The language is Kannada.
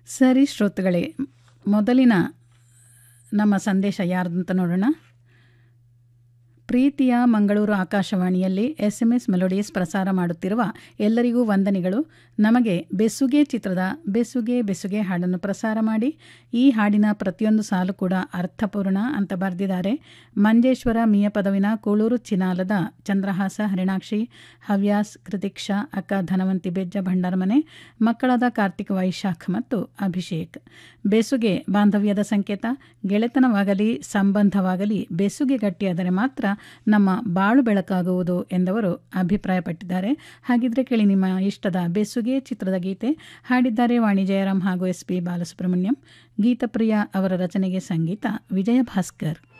ಸರಿ ಶ್ರೋತೃಗಳೇ ಮೊದಲಿನ ನಮ್ಮ ಸಂದೇಶ ಯಾರ್ದಂತ ನೋಡೋಣ ಪ್ರೀತಿಯ ಮಂಗಳೂರು ಆಕಾಶವಾಣಿಯಲ್ಲಿ ಎಸ್ ಎಂ ಎಸ್ ಮೆಲೋಡಿಯಸ್ ಪ್ರಸಾರ ಮಾಡುತ್ತಿರುವ ಎಲ್ಲರಿಗೂ ವಂದನೆಗಳು ನಮಗೆ ಬೆಸುಗೆ ಚಿತ್ರದ ಬೆಸುಗೆ ಬೆಸುಗೆ ಹಾಡನ್ನು ಪ್ರಸಾರ ಮಾಡಿ ಈ ಹಾಡಿನ ಪ್ರತಿಯೊಂದು ಸಾಲು ಕೂಡ ಅರ್ಥಪೂರ್ಣ ಅಂತ ಬರೆದಿದ್ದಾರೆ ಮಂಜೇಶ್ವರ ಮಿಯ ಪದವಿನ ಕೂಳೂರು ಚಿನಾಲದ ಚಂದ್ರಹಾಸ ಹರಿಣಾಕ್ಷಿ ಹವ್ಯಾಸ್ ಕೃತಿಕ್ಷಾ ಅಕ್ಕ ಧನವಂತಿ ಬೆಜ್ಜ ಭಂಡಾರಮನೆ ಮಕ್ಕಳಾದ ಕಾರ್ತಿಕ್ ವೈಶಾಖ್ ಮತ್ತು ಅಭಿಷೇಕ್ ಬೆಸುಗೆ ಬಾಂಧವ್ಯದ ಸಂಕೇತ ಗೆಳೆತನವಾಗಲಿ ಸಂಬಂಧವಾಗಲಿ ಬೆಸುಗೆ ಗಟ್ಟಿಯಾದರೆ ಮಾತ್ರ ನಮ್ಮ ಬಾಳು ಬೆಳಕಾಗುವುದು ಎಂದವರು ಅಭಿಪ್ರಾಯಪಟ್ಟಿದ್ದಾರೆ ಹಾಗಿದ್ರೆ ಕೇಳಿ ನಿಮ್ಮ ಇಷ್ಟದ ಬೆಸುಗೆ ಚಿತ್ರದ ಗೀತೆ ಹಾಡಿದ್ದಾರೆ ವಾಣಿ ಜಯರಾಮ್ ಹಾಗೂ ಎಸ್ ಪಿ ಬಾಲಸುಬ್ರಹ್ಮಣ್ಯಂ ಗೀತಪ್ರಿಯ ಅವರ ರಚನೆಗೆ ಸಂಗೀತ ವಿಜಯ ಭಾಸ್ಕರ್